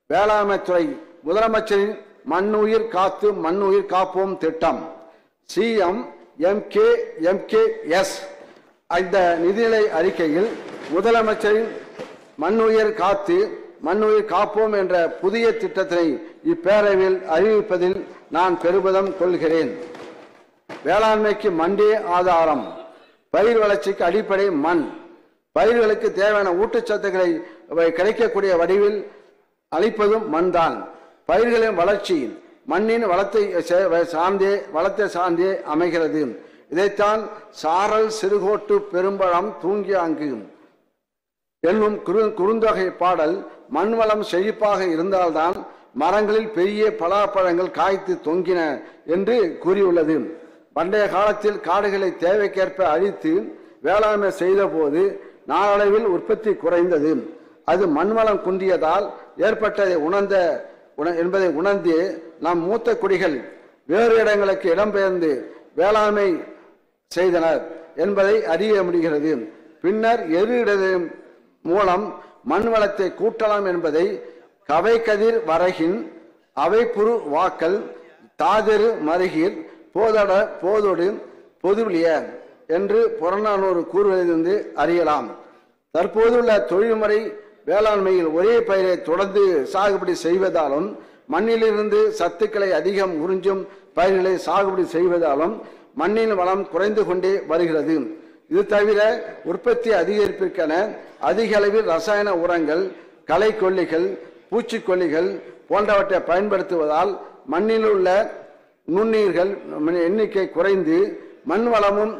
வேளாண்மை துறை முதலமைச்சரின் மண்ணுயிர் காத்து மண்ணுயிர் காப்போம் திட்டம் சிஎம் எம்கே எம்கேஎஸ் இந்த நிதிநிலை அறிக்கையில் முதலமைச்சரின் மண்ணுயிர் காத்து மண்ணுயிர் காப்போம் என்ற புதிய திட்டத்தினை இப்பேரவையில் அறிவிப்பதில் நான் பெருமிதம் கொள்கிறேன் வேளாண்மைக்கு மண்டே ஆதாரம் பயிர் வளர்ச்சிக்கு அடிப்படை மண் பயிர்களுக்கு தேவையான ஊட்டச்சத்துக்களை அவை கிடைக்கக்கூடிய வடிவில் அளிப்பதும் மண்தான் பயிர்களின் வளர்ச்சி மண்ணின் வளத்தை சே- சார்ந்தே வளத்தை சார்ந்தே அமைகிறது இதைத்தான் சாரல் சிறுகோட்டு பெரும்பழம் தூங்கியாங்கு என்னும் குறு குறுந்தொகை பாடல் மண்வளம் செழிப்பாக இருந்தால்தான் மரங்களில் பெரிய பலாப்பழங்கள் காய்த்து தொங்கின என்று கூறியுள்ளது பண்டைய காலத்தில் காடுகளை தேவைக்கேற்ப அழித்து வேளாண்மை செய்தபோது நாளடைவில் உற்பத்தி குறைந்தது அது மண்வளம் குன்றியதால் ஏற்பட்டதை உணர்ந்த உண- என்பதை உணர்ந்து நம் மூத்த குடிகள் வேறு இடங்களுக்கு இடம்பெயர்ந்து வேளாண்மை செய்தனர் என்பதை அறிய முடிகிறது பின்னர் எரு இடத்தின் மூலம் மண் வளத்தை கூட்டலாம் என்பதை கவை கதிர் வரகின் அவைப்புறு வாக்கல் தாதெரு மருகிற் போதட போதொடு பொதுவிலிய என்று புறநானூறு கூறுவதிலிருந்து அறியலாம் தற்போதுள்ள தொழில்முறை வேளாண்மையில் ஒரே பயிரை தொடர்ந்து சாகுபடி செய்வதாலும் மண்ணிலிருந்து சத்துக்களை அதிகம் உறிஞ்சும் பயிர்களை சாகுபடி செய்வதாலும் மண்ணின் வளம் குறைந்து கொண்டே வருகிறது இது தவிர உற்பத்தி அதிகரிப்பிற்கென அதிக அளவில் ரசாயன உரங்கள் களைக்கொல்லிகள் பூச்சிக்கொல்லிகள் போன்றவற்றை பயன்படுத்துவதால் மண்ணில் உள்ள நுண்ணீர்கள் எண்ணிக்கை குறைந்து மண் வளமும்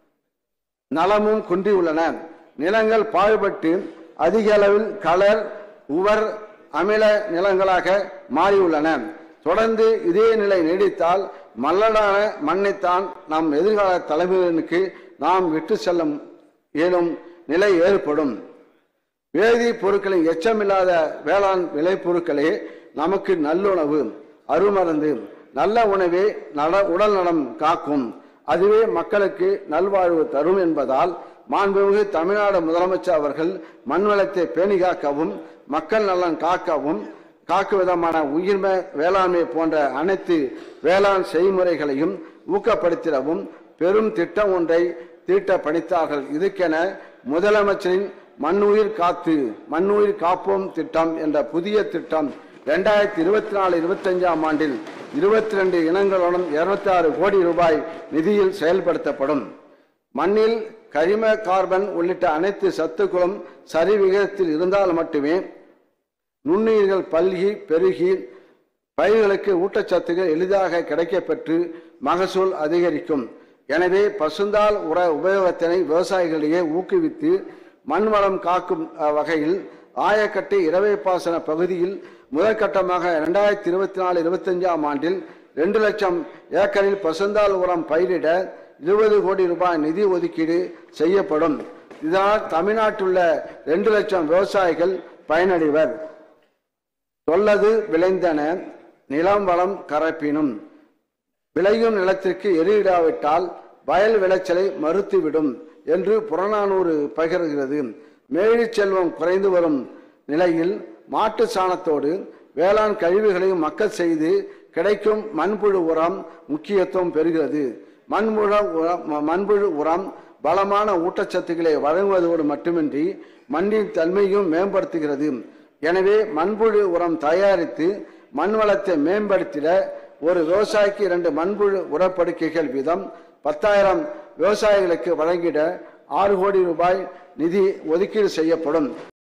நலமும் குன்றியுள்ளன நிலங்கள் பாழ்பட்டு அதிக அளவில் கலர் உவர் அமில நிலங்களாக மாறியுள்ளன தொடர்ந்து இதே நிலை நீடித்தால் மல்லடான மண்ணைத்தான் நம் எதிர்கால தலைமுறையினருக்கு நாம் விட்டு செல்ல இயலும் நிலை ஏற்படும் வேதி பொருட்களின் எச்சமில்லாத வேளாண் விளைபொருட்களே நமக்கு நல்லுணவு அருமருந்து நல்ல உணவே நல உடல் நலம் காக்கும் அதுவே மக்களுக்கு நல்வாழ்வு தரும் என்பதால் மாண்புமிகு தமிழ்நாடு முதலமைச்சர் அவர்கள் மண்வளத்தை பேணி காக்கவும் மக்கள் நலன் காக்கவும் காக்கும் விதமான உயிர்ம வேளாண்மை போன்ற அனைத்து வேளாண் செய்முறைகளையும் ஊக்கப்படுத்திடவும் பெரும் திட்டம் ஒன்றை தீட்ட பணித்தார்கள் இதுக்கென முதலமைச்சரின் மண்ணுயிர் காத்து மண்ணுயிர் காப்போம் திட்டம் என்ற புதிய திட்டம் இரண்டாயிரத்தி இருபத்தி நாலு இருபத்தஞ்சாம் ஆண்டில் இருபத்தி ரெண்டு இனங்களுடன் இருபத்தி ஆறு கோடி ரூபாய் நிதியில் செயல்படுத்தப்படும் மண்ணில் கரிம கார்பன் உள்ளிட்ட அனைத்து சத்துக்களும் சரி விகிதத்தில் இருந்தால் மட்டுமே நுண்ணுயிர்கள் பல்கி பெருகி பயிர்களுக்கு ஊட்டச்சத்துக்கள் எளிதாக கிடைக்கப்பெற்று மகசூல் அதிகரிக்கும் எனவே பசுந்தாள் உர உபயோகத்தினை விவசாயிகளிடையே ஊக்குவித்து மண் வளம் காக்கும் அஹ், வகையில் ஆயக்கட்டு இரவை பாசன பகுதியில் முதற்கட்டமாக இரண்டாயிரத்தி இருபத்தி நாலு இருபத்தஞ்சாம் ஆண்டில் ரெண்டு லட்சம் ஏக்கரில் பசுந்தாள் உரம் பயிரிட இருபது கோடி ரூபாய் நிதி ஒதுக்கீடு செய்யப்படும் இதனால் தமிழ்நாட்டுள்ள ரெண்டு லட்சம் விவசாயிகள் பயனடைவர் தொல்லது விளைந்தன நிலம் வளம் கரப்பினும் விளையும் நிலத்திற்கு எரியிடாவிட்டால் வயல் விளைச்சலை மறுத்துவிடும் என்று புறநானூறு பகிர்கிறது மேழி செல்வம் குறைந்து வரும் நிலையில் மாட்டு சாணத்தோடு வேளாண் கழிவுகளையும் மக்கள் செய்து கிடைக்கும் மண்புழு உரம் முக்கியத்துவம் பெறுகிறது மண்புழு உரம் மண்புழு உரம் பலமான ஊட்டச்சத்துக்களை வழங்குவதோடு மட்டுமின்றி மண்ணின் தன்மையும் மேம்படுத்துகிறது எனவே மண்புழு உரம் தயாரித்து மண் வளத்தை மேம்படுத்திட ஒரு விவசாயிக்கு இரண்டு மண்புழு உரப்படுக்கைகள் வீதம் பத்தாயிரம் விவசாயிகளுக்கு வழங்கிட ஆறு கோடி ரூபாய் நிதி ஒதுக்கீடு செய்யப்படும்